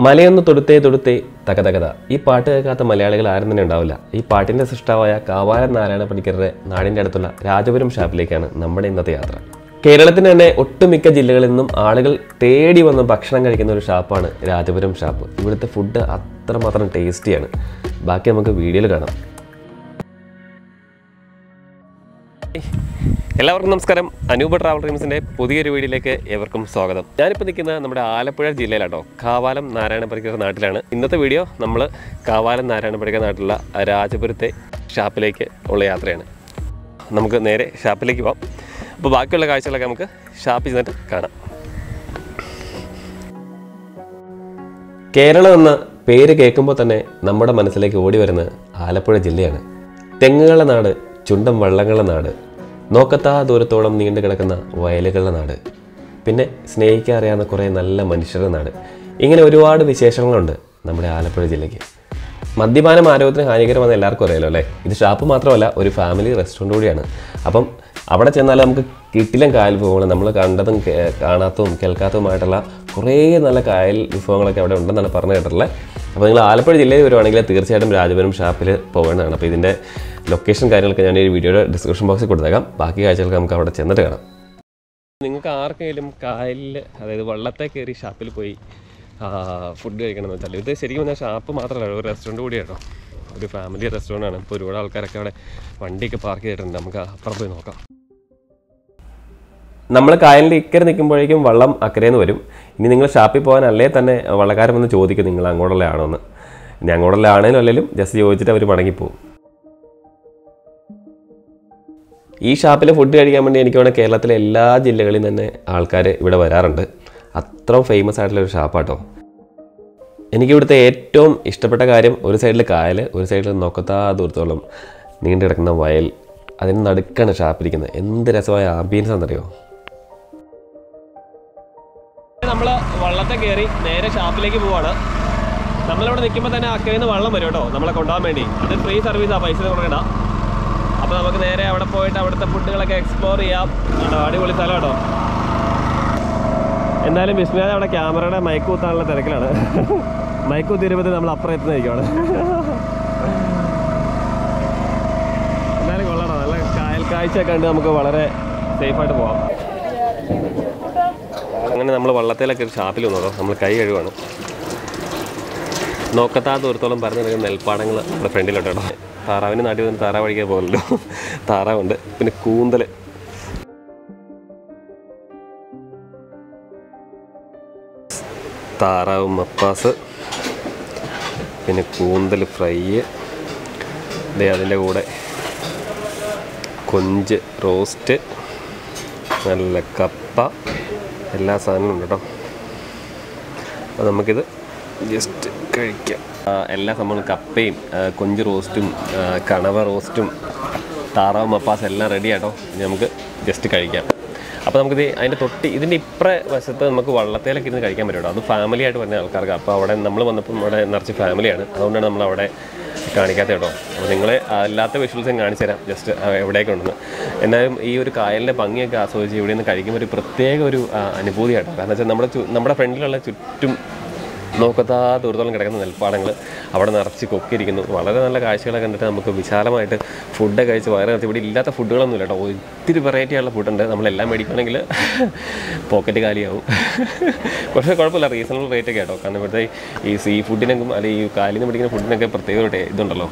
മലയൊന്ന് തൊടുത്തേ തൊടുത്തേ തകതകത ഈ പാട്ട് കേൾക്കാത്ത മലയാളികൾ ആരും തന്നെ ഉണ്ടാവില്ല ഈ പാട്ടിൻ്റെ സൃഷ്ടാവായ കാവാലൻ നാരായണ പണിക്കരുടെ നാടിൻ്റെ അടുത്തുള്ള രാജപുരം ഷാപ്പിലേക്കാണ് നമ്മുടെ ഇന്നത്തെ യാത്ര കേരളത്തിന് തന്നെ ഒട്ടുമിക്ക ജില്ലകളിൽ നിന്നും ആളുകൾ തേടി വന്ന് ഭക്ഷണം കഴിക്കുന്ന ഒരു ഷാപ്പാണ് രാജപുരം ഷാപ്പ് ഇവിടുത്തെ ഫുഡ് അത്രമാത്രം ടേസ്റ്റിയാണ് ബാക്കി നമുക്ക് വീഡിയോയിൽ കാണാം എല്ലാവർക്കും നമസ്കാരം അനൂപ ട്രാവൽ ഡ്രീംസിൻ്റെ പുതിയൊരു വീഡിയോയിലേക്ക് ഏവർക്കും സ്വാഗതം ഞാനിപ്പോൾ നിൽക്കുന്നത് നമ്മുടെ ആലപ്പുഴ ജില്ലയിലാട്ടോ കാവാലം നാരായണ പണിക്കർ നാട്ടിലാണ് ഇന്നത്തെ വീഡിയോ നമ്മൾ കാവാലം നാരായണ പണിക്കർ നാട്ടിലുള്ള രാജപുരത്തെ ഷാപ്പിലേക്ക് ഉള്ള യാത്രയാണ് നമുക്ക് നേരെ ഷാപ്പിലേക്ക് പോവാം അപ്പോൾ ബാക്കിയുള്ള കാഴ്ചകളൊക്കെ നമുക്ക് ഷാപ്പിൽ ചെന്നിട്ട് കാണാം കേരളം എന്ന പേര് കേൾക്കുമ്പോൾ തന്നെ നമ്മുടെ മനസ്സിലേക്ക് ഓടി വരുന്നത് ആലപ്പുഴ ജില്ലയാണ് തെങ്ങുകളുടെ നാട് ചുണ്ടൻ വള്ളങ്ങളുടെ നാട് നോക്കത്താ ദൂരത്തോളം നീണ്ടു കിടക്കുന്ന വയലുകളുടെ നാട് പിന്നെ സ്നേഹിക്കാൻ അറിയാവുന്ന കുറേ നല്ല മനുഷ്യരുടെ നാട് ഇങ്ങനെ ഒരുപാട് വിശേഷങ്ങളുണ്ട് നമ്മുടെ ആലപ്പുഴ ജില്ലയ്ക്ക് മദ്യപാനം ആരോഗ്യത്തിന് ഹാനികരമെന്ന് എല്ലാവർക്കും അറിയാലോ അല്ലേ ഇത് ഷാപ്പ് മാത്രമല്ല ഒരു ഫാമിലി റെസ്റ്റോറൻറ്റ് കൂടിയാണ് അപ്പം അവിടെ ചെന്നാൽ നമുക്ക് കിട്ടിലും കായൽ വിഭവങ്ങൾ നമ്മൾ കണ്ടതും കേ- കാണാത്തതും കേൾക്കാത്തതുമായിട്ടുള്ള കുറേ നല്ല കായൽ വിഭവങ്ങളൊക്കെ അവിടെ ഉണ്ടെന്നാണ് പറഞ്ഞു കേട്ടിട്ടുള്ളത് അപ്പോൾ നിങ്ങൾ ആലപ്പുഴ ജില്ലയിൽ വരുവാണെങ്കിൽ തീർച്ചയായിട്ടും രാജപുരം ഷാപ്പിൽ പോകേണ്ടതാണ് അപ്പോൾ ഇതിൻ്റെ ലൊക്കേഷൻ കാര്യങ്ങളൊക്കെ ഞാൻ ഈ വീഡിയോയുടെ ഡിസ്ക്രിപ്ഷൻ ബോക്സിൽ കൊടുത്തേക്കാം ബാക്കി കാഴ്ചകൾക്ക് നമുക്ക് അവിടെ ചെന്നിട്ട് കാണാം നിങ്ങൾക്ക് ആർക്കെങ്കിലും കായലിൽ അതായത് വള്ളത്തെ കയറി ഷാപ്പിൽ പോയി ഫുഡ് കഴിക്കണമെന്ന് വെച്ചാൽ ഇത് ശരിക്കും പറഞ്ഞാൽ ഷാപ്പ് മാത്രമല്ല ഒരു റെസ്റ്റോറൻറ്റ് കൂടിയാണോ ഒരു ഫാമിലി റെസ്റ്റോറൻ്റ് ആണ് ഇപ്പോൾ ഒരുപാട് ആൾക്കാരൊക്കെ അവിടെ വണ്ടിയൊക്കെ പാർക്ക് ചെയ്തിട്ടുണ്ട് നമുക്ക് അപ്പുറം പോയി നോക്കാം നമ്മൾ കായലിൻ്റെ ഇക്കരെ നിൽക്കുമ്പോഴേക്കും വള്ളം അക്കരയിൽ വരും ഇനി നിങ്ങൾ ഷാപ്പിൽ പോകാൻ അല്ലേ തന്നെ വള്ളക്കാരൻ വന്ന് ചോദിക്കും നിങ്ങൾ അങ്ങോട്ടുള്ള ആണോ എന്ന് ഇനി അങ്ങോട്ടുള്ള ആണേലും അല്ലെങ്കിലും ജസ്റ്റ് ചോദിച്ചിട്ട് അവർ മടങ്ങിപ്പോവും ഈ ഷാപ്പിൽ ഫുഡ് കഴിക്കാൻ വേണ്ടി എനിക്ക് വേണമെങ്കിൽ കേരളത്തിലെ എല്ലാ ജില്ലകളിൽ നിന്ന് തന്നെ ആൾക്കാർ ഇവിടെ വരാറുണ്ട് അത്രയും ഫേമസ് ആയിട്ടുള്ള ഒരു ഷാപ്പാട്ടോ എനിക്ക് ഇവിടുത്തെ ഏറ്റവും ഇഷ്ടപ്പെട്ട കാര്യം ഒരു സൈഡിൽ കായൽ ഒരു സൈഡിൽ നോക്കത്താ ദൂരത്തോളം നീണ്ടു കിടക്കുന്ന വയൽ അതിന് നടുക്കാണ് ഷാപ്പിരിക്കുന്നത് എന്ത് രസമായ ആംബിയൻസ് ആണെന്നറിയോ നമ്മൾ വള്ളത്തെ കയറി നേരെ ഷാപ്പിലേക്ക് പോവാണ് നമ്മളിവിടെ നിൽക്കുമ്പോൾ തന്നെ അക്കരയിൽ നിന്ന് വെള്ളം വരും കേട്ടോ നമ്മളെ കൊണ്ടുപോകാൻ വേണ്ടി അത് ഫ്രീ സർവീസാണ് പൈസ കൊടുക്കണ്ട അപ്പോൾ നമുക്ക് നേരെ അവിടെ പോയിട്ട് അവിടുത്തെ ഫുഡുകളൊക്കെ എക്സ്പ്ലോർ ചെയ്യാം കേട്ടോ അടിപൊളി സ്ഥലം കേട്ടോ എന്തായാലും വിഷ്ണുരാജ് അവിടെ ക്യാമറയുടെ മയക്ക് കുത്താനുള്ള തിരക്കിലാണ് മയക്ക് കുത്തിരുമ്പോൾ നമ്മൾ അപ്പുറം എത്തുന്നതായിരിക്കുവാണ് എന്തായാലും കൊള്ളണം നല്ല കായൽ കാഴ്ചയൊക്കെ കണ്ട് നമുക്ക് വളരെ സേഫായിട്ട് പോവാം അങ്ങനെ നമ്മൾ വള്ളത്തിലൊക്കെ ഒരു ഷാപ്പിൽ വന്നോ നമ്മൾ കൈ കഴുകുവാണ് നോക്കത്താ ദൂരത്തോളം പറഞ്ഞു നിൽക്കുന്ന നെൽപ്പാടങ്ങൾ നമ്മുടെ ഫ്രണ്ടിലുണ്ട് കേട്ടോ താറാവിന് നാട്ടിൽ നിന്ന് താറാവ് കഴിക്കാൻ പോകുമല്ലോ താറാവുണ്ട് പിന്നെ കൂന്തൽ താറാവ് മപ്പാസ് പിന്നെ കൂന്തൽ ഫ്രൈ ദേ അതിൻ്റെ കൂടെ കൊഞ്ച് റോസ്റ്റ് നല്ല കപ്പ എല്ലാ സാധനവും ഉണ്ട് കേട്ടോ അപ്പോൾ നമുക്കിത് ജസ്റ്റ് കഴിക്കാം ആ, എല്ലാ സംഭവങ്ങളും കപ്പയും ആ, കൊഞ്ച് റോസ്റ്റും ആ, കണവ റോസ്റ്റും താറാവ് മപ്പാസ് എല്ലാം റെഡി ആട്ടോ ഇനി നമുക്ക് ജസ്റ്റ് കഴിക്കാം അപ്പോൾ നമുക്കിത് അതിൻ്റെ തൊട്ട് ഇതിൻ്റെ ഇപ്പുറ വശത്ത് നമുക്ക് വള്ളത്തേലൊക്കെ ഇരുന്ന് കഴിക്കാൻ പറ്റും കേട്ടോ അത് ഫാമിലി ആയിട്ട് വരുന്ന ആൾക്കാർക്ക് അപ്പോൾ അവിടെ നമ്മൾ വന്നപ്പോൾ അവിടെ നിറച്ച് ഫാമിലിയാണ് അതുകൊണ്ടാണ് നമ്മൾ അവിടെ കാണിക്കാത്ത കേട്ടോ അപ്പോൾ നിങ്ങളെ അല്ലാത്ത വിഷ്വൽസ് ഞാൻ കാണിച്ചു തരാം ജസ്റ്റ് എവിടെയൊക്കെ ഉണ്ടെന്ന് എന്നാലും ഈ ഒരു കായലിൻ്റെ ഭംഗിയൊക്കെ ആസ്വദിച്ച് ഇവിടെ നിന്ന് കഴിക്കുമ്പോൾ ഒരു പ്രത്യേക ഒരു ആ, അനുഭൂതിയാട്ടോ കാരണം വെച്ചാൽ നമ്മുടെ ചു- നമ്മുടെ ഫ്രണ്ടിലുള്ള ചുറ്റും നോക്കത്താ ദൂരത്തോളം കിടക്കുന്ന നെൽപ്പാടങ്ങൾ അവിടെ നിറച്ച് കൊക്കിയിരിക്കുന്നു വളരെ നല്ല കാഴ്ചകളൊക്കെ കണ്ടിട്ട് നമുക്ക് വിശാലമായിട്ട് ഫുഡ് കഴിച്ച് വയറ് നിറച്ച് ഇവിടെ ഇല്ലാത്ത ഫുഡുകളൊന്നും ഇല്ല കേട്ടോ ഒത്തിരി വെറൈറ്റി ആയുള്ള ഫുഡുണ്ട് നമ്മളെല്ലാം മേടിക്കുകയാണെങ്കിൽ പോക്കറ്റ് കാലിയാവും പക്ഷേ കുഴപ്പമില്ല റീസണബിൾ റേറ്റ് ഒക്കെ കേട്ടോ കാരണം ഇവിടുത്തെ ഈ സീ ഫുഡിനൊക്കെ അല്ലെങ്കിൽ ഈ കാലിൽ നിന്ന് പിടിക്കുന്ന ഫുഡിനൊക്കെ പ്രത്യേക ഒരു ടേ- ഇതുണ്ടല്ലോ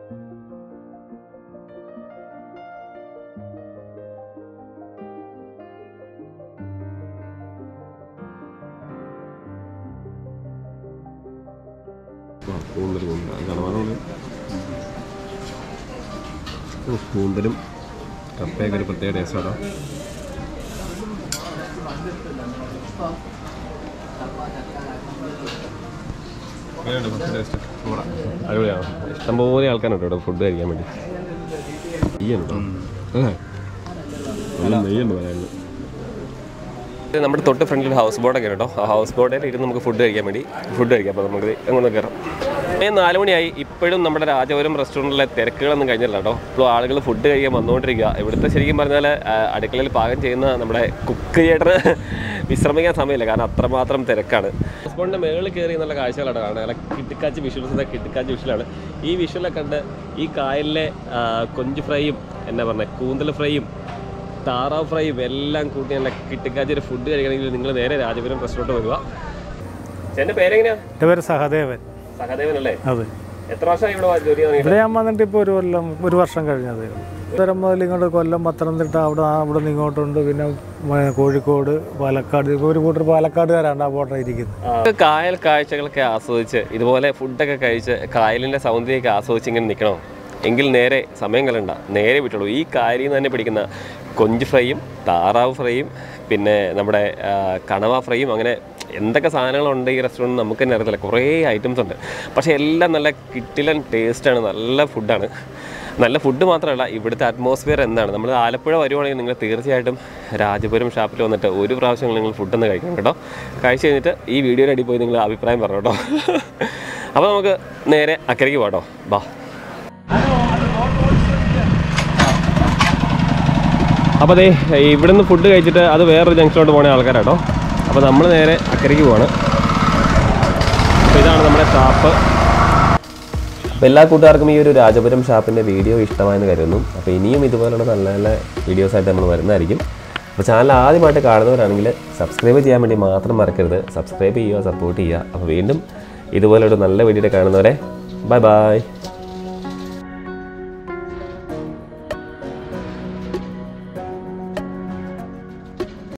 കൂന്തലും കപ്പയൊക്കെ ഒരു പ്രത്യേക ടേസ്റ്റാണോ അടിപൊളിയാണോ ഇഷ്ടംപോലെ ആൾക്കാരുണ്ട് ഇവിടെ ഫുഡ് കഴിക്കാൻ വേണ്ടി നെയ്യുണ്ടോ നല്ല നെയ്യുണ്ട് പറയാനുള്ളത് ഇത് നമ്മുടെ തൊട്ട് ഫ്രണ്ടിൽ ഒരു ഹൗസ് ബോട്ടൊക്കെ കേട്ടോ ആ ഹൗസ് ബോട്ടിൽ ഇരുന്ന് നമുക്ക് ഫുഡ് കഴിക്കാൻ വേണ്ടി ഫുഡ് കഴിക്കാം അപ്പോൾ നമുക്ക് അങ്ങനെ കയറാം ഏ നാല് മണിയായി ഇപ്പോഴും നമ്മുടെ രാജപുരം റെസ്റ്റോറൻറ്റിലെ തിരക്കുകളൊന്നും കഴിഞ്ഞില്ല കേട്ടോ ഇപ്പോൾ ആളുകൾ ഫുഡ് കഴിക്കാൻ വന്നുകൊണ്ടിരിക്കുക ഇവിടുത്തെ ശരിക്കും പറഞ്ഞാൽ ആ, അടുക്കളയിൽ പാകം ചെയ്യുന്ന നമ്മുടെ കുക്ക് ചേട്ടന് വിശ്രമിക്കാൻ സമയമില്ല കാരണം അത്രമാത്രം തിരക്കാണ് ഹൗസ് ബോട്ടിന്റെ മേളിൽ കയറി നല്ല കാഴ്ചകളാണ് കാണുന്നത് നല്ല കിട്ടിക്കാച്ച് വിഷ്വൽസ് കിട്ടിക്കാച്ച് വിഷ്വലാണ് ഈ വിഷ്വലൊക്കെ കണ്ട് ഈ കായലിലെ ആ, കൊഞ്ച് ഫ്രൈയും എന്നാ പറഞ്ഞ കൂന്തൽ ഫ്രൈയും താറാവ് ഫ്രൈയും എല്ലാം കൂട്ടി നല്ല കിട്ടിക്കാച്ച് ഒരു ഫുഡ് കഴിക്കണമെങ്കിൽ നിങ്ങൾ നേരെ രാജപുരം റെസ്റ്റോറൻറ്റ് വരിക ചേട്ടൻ്റെ പേരെങ്ങനെയാ എൻ്റെ പേര് സഹദേവൻ സഹദേവൻ അല്ലേ അതെ എത്ര വർഷമായി ഇവിടെ ജോലി തുടങ്ങിയിട്ട് ഇവിടെ ഞാൻ വന്നിട്ട് ഇപ്പോൾ ഒരു കൊല്ലം ഒരു വർഷം കഴിഞ്ഞതേ ഉള്ളൂ ഇത്തരം മുതൽ ഇങ്ങോട്ട് കൊല്ലം പത്തനംതിട്ട അവിടെ ആ- അവിടെ നിന്ന് ഇങ്ങോട്ടുണ്ട് പിന്നെ മ- കോഴിക്കോട് പാലക്കാട് ഇപ്പോൾ ഒരു കൂട്ടർ പാലക്കാടുകാരാണ് ആ ബോട്ടർ ഇരിക്കുന്നത് കായൽ കാഴ്ചകളൊക്കെ ആസ്വദിച്ച് ഇതുപോലെ ഫുഡൊക്കെ കഴിച്ച് കായലിൻ്റെ സൗന്ദര്യമൊക്കെ ആസ്വദിച്ച് ഇങ്ങനെ നിൽക്കണോ എങ്കിൽ നേരെ സമയം കളണ്ട നേരെ വിട്ടുള്ളൂ ഈ കായലിൽ നിന്ന് തന്നെ പിടിക്കുന്ന കൊഞ്ച് ഫ്രൈയും താറാവ് ഫ്രൈയും പിന്നെ നമ്മുടെ ആ, കണവ ഫ്രൈയും അങ്ങനെ എന്തൊക്കെ സാധനങ്ങളുണ്ട് ഈ റെസ്റ്റോറൻറ്റ് നമുക്ക് തന്നെ അറിയത്തില്ല കുറേ ഐറ്റംസ് ഉണ്ട് പക്ഷേ എല്ലാം നല്ല കിട്ടിലൻ ടേസ്റ്റാണ് നല്ല ഫുഡാണ് നല്ല ഫുഡ് മാത്രമല്ല ഇവിടുത്തെ അറ്റ്മോസ്ഫിയർ എന്താണ് നമ്മൾ ആലപ്പുഴ വരുവാണെങ്കിൽ നിങ്ങൾ തീർച്ചയായിട്ടും രാജപുരം ഷാപ്പിൽ വന്നിട്ട് ഒരു പ്രാവശ്യം നിങ്ങൾ ഫുഡൊന്ന് കഴിക്കണം കേട്ടോ കഴിച്ച് കഴിഞ്ഞിട്ട് ഈ വീഡിയോയുടെ അടി പോയി നിങ്ങൾ അഭിപ്രായം പറഞ്ഞു കേട്ടോ അപ്പോൾ നമുക്ക് നേരെ അക്കരയ്ക്ക് പോകാം കേട്ടോ ബാ അപ്പോൾ അതെ ഇവിടുന്ന് ഫുഡ് കഴിച്ചിട്ട് അത് വേറൊരു ജംഗ്ഷനിലോട്ട് പോണ ആൾക്കാരാട്ടോ അപ്പോൾ നമ്മൾ നേരെ അക്കരയ്ക്ക് പോവാണ് അപ്പോൾ ഇതാണ് നമ്മുടെ ഷാപ്പ് അപ്പോൾ എല്ലാ കൂട്ടുകാർക്കും ഈ ഒരു രാജപുരം ഷാപ്പിൻ്റെ വീഡിയോ ഇഷ്ടമായെന്ന് കരുതുന്നു അപ്പോൾ ഇനിയും ഇതുപോലുള്ള നല്ല നല്ല വീഡിയോസായിട്ട് നമ്മൾ വരുന്നതായിരിക്കും അപ്പോൾ ചാനൽ ആദ്യമായിട്ട് കാണുന്നവരാണെങ്കിൽ സബ്സ്ക്രൈബ് ചെയ്യാൻ വേണ്ടി മാത്രം മറക്കരുത് സബ്സ്ക്രൈബ് ചെയ്യുക സപ്പോർട്ട് ചെയ്യുക അപ്പോൾ വീണ്ടും ഇതുപോലൊരു നല്ല വീഡിയോ കാണുന്നവരെ ബൈ ബൈ